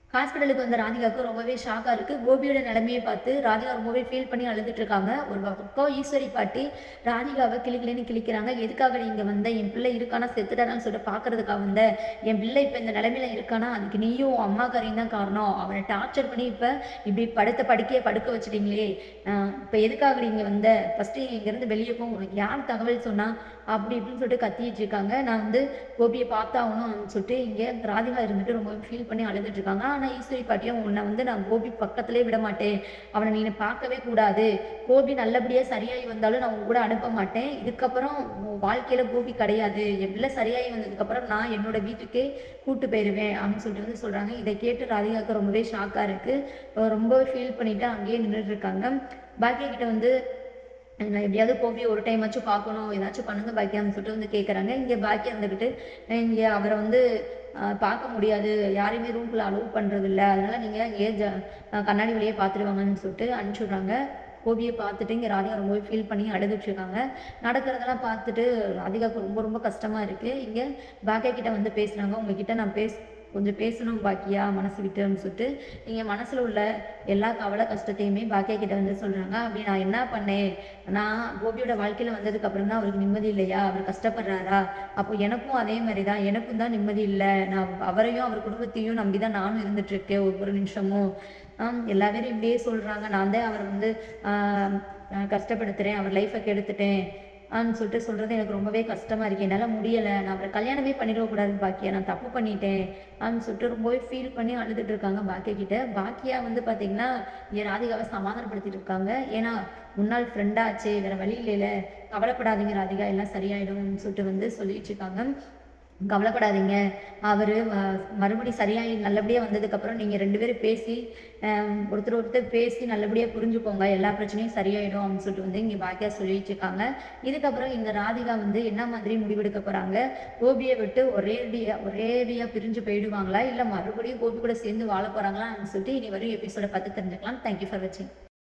ஹாஸ்பிட்டலுக்கு வந்த ராதிகாவுக்கு ரொம்பவே ஷாக்காக இருக்குது கோபியோட நிலைமையை பார்த்து ராதிகா ரொம்பவே ஃபீல் பண்ணி அழுதுட்டு இருக்காங்க ஒரு பக்கம் ஈஸ்வரி பாட்டி ராதிகாவை கிளிக்கிளின்னு கிளிக்கிறாங்க எதுக்காக நீங்கள் வந்த என் பிள்ளை இருக்கானா செத்துட்டாரான்னு சொல்லிட்டு பார்க்கறதுக்காக வந்த என் பிள்ளை இப்போ இந்த நிலைமையில இருக்கானா அதுக்கு நீயும் உன் அம்மாக்காரையும் தான் காரணம் அவனை டார்ச்சர் பண்ணி இப்போ இப்படி படுத்த படுக்கையை படுக்க வச்சிட்டீங்களே இப்போ எதுக்காக நீங்கள் வந்த ஃபஸ்ட்டு இங்கேருந்து வெளியே போ உனக்கு யார் தகவல் சொன்னா அப்படி இப்படின்னு சொல்லிட்டு கத்திட்டு இருக்காங்க நான் வந்து கோபியை பார்த்தாகணும் சொல்லிட்டு இங்கே ராதிகா இருந்துட்டு ரொம்ப ஃபீல் பண்ணி அழுதுட்டு இருக்காங்க ஆனால் ஈஸ்வரி பாட்டியும் உன்னை வந்து நான் கோபி பக்கத்திலே விட மாட்டேன் அவனை நீ பார்க்கவே கூடாது கோபி நல்லபடியாக சரியாகி வந்தாலும் நான் உன் கூட அனுப்ப மாட்டேன் இதுக்கப்புறம் உன் வாழ்க்கையில கோபி கிடையாது என் பிள்ளை சரியாகி வந்ததுக்கப்புறம் நான் என்னோட வீட்டுக்கே கூட்டு போயிடுவேன் அப்படின்னு சொல்லிட்டு வந்து சொல்கிறாங்க இதை கேட்டு ராதிகாவுக்கு ரொம்பவே ஷாக்காக இருக்குது ரொம்ப ஃபீல் பண்ணிட்டு அங்கேயே நின்றுட்டு இருக்காங்க பாக்கியா கிட்ட வந்து நான் எப்படியாவது கோபி ஒரு டைம் ஆச்சும் பார்க்கணும் ஏதாச்சும் பண்ணுங்க பாக்கியான்னு சொல்லிட்டு வந்து கேட்குறாங்க இங்கே பாக்கியா இருந்துக்கிட்டு இங்கே அவரை வந்து ஆஹ், பார்க்க முடியாது யாரையுமே ரூம்குள்ளே அலோவ் பண்ணுறது இல்லை அதனால நீங்கள் இங்கே ஜ ஆஹ், கண்ணாடி வழியே பார்த்துருவாங்கன்னு சொல்லிட்டு அனுப்பிச்சி விட்றாங்க கோபியை பார்த்துட்டு இங்கே ராதிகா ரொம்பவே ஃபீல் பண்ணி அழுதுட்டு இருக்காங்க நடக்கிறதெல்லாம் பார்த்துட்டு ராதிகாவுக்கு ரொம்ப ரொம்ப கஷ்டமாக இருக்குது இங்கே பாக்கியா கிட்ட வந்து பேசுகிறாங்க உங்ககிட்ட நான் பேச கொஞ்சம் பேசணும் பாக்கியா மனசு விட்டுன்னு சொல்லிட்டு நீங்கள் மனசில் உள்ள எல்லா கவலை கஷ்டத்தையுமே பாக்கியா கிட்ட வந்து சொல்கிறாங்க அப்படி நான் என்ன பண்ணேன் நான் கோபியோட வாழ்க்கையில் வந்ததுக்கு அப்புறம் தான் அவருக்கு நிம்மதி இல்லையா அவர் கஷ்டப்படுறாரா அப்போ எனக்கும் அதே மாதிரி தான் எனக்கும் தான் நிம்மதி இல்லை நான் அவரையும் அவர் குடும்பத்தையும் நம்பி தான் நானும் இருந்துட்டு இருக்கேன் ஒவ்வொரு நிமிஷமும் ஆம், எல்லா பேரும் இப்படியே சொல்கிறாங்க நான் தான் அவரை வந்து ஆஹ், நான் கஷ்டப்படுத்துகிறேன் அவர் லைஃப்பை கெடுத்துட்டேன் ஆன்னு சொல்லிட்டு சொல்கிறது எனக்கு ரொம்பவே கஷ்டமாக இருக்கு என்னால் முடியலை நான் அவரை கல்யாணமே பண்ணிடக்கூடாது பாக்கியா நான் தப்பு பண்ணிட்டேன் அப்படின்னு சொல்லிட்டு ரொம்பவே ஃபீல் பண்ணி அழுதுட்டு இருக்காங்க பாக்கியா கிட்ட பாக்கியா வந்து பார்த்தீங்கன்னா என் ராதிகாவை சமாதானப்படுத்திட்டு இருக்காங்க ஏன்னா முன்னாள் ஃப்ரெண்டாச்சே வேற வழி இல்லைல கவலைப்படாதீங்க ராதிகா எல்லாம் சரியாயிடும்னு சொல்லிட்டு வந்து சொல்லிட்டு இருக்காங்க கவலைப்படாதீங்க அவர் மறுபடியும் சரியாகி நல்லபடியாக வந்ததுக்கப்புறம் நீங்கள் ரெண்டு பேரும் பேசி ஆம், ஒருத்தர் ஒருத்தர் பேசி நல்லபடியாக புரிஞ்சுக்கோங்க எல்லா பிரச்சனையும் சரியாயிடும் அப்படின்னு சொல்லிட்டு வந்து இங்கே பாக்கியா சொல்லிட்டு இருக்காங்க இதுக்கப்புறம் இந்த ராதிகா வந்து என்ன மாதிரி முடிவெடுக்க போகிறாங்க கோபியை விட்டு ஒரேடியா ஒரேடியாக பிரிஞ்சு போயிடுவாங்களா இல்லை மறுபடியும் கோபி கூட சேர்ந்து வாழ போகிறாங்களா அப்படின்னு சொல்லிட்டு இனி வரும் எபிசோட பார்த்து தெரிஞ்சுக்கலாம் தேங்க்யூ ஃபார் வாட்சிங்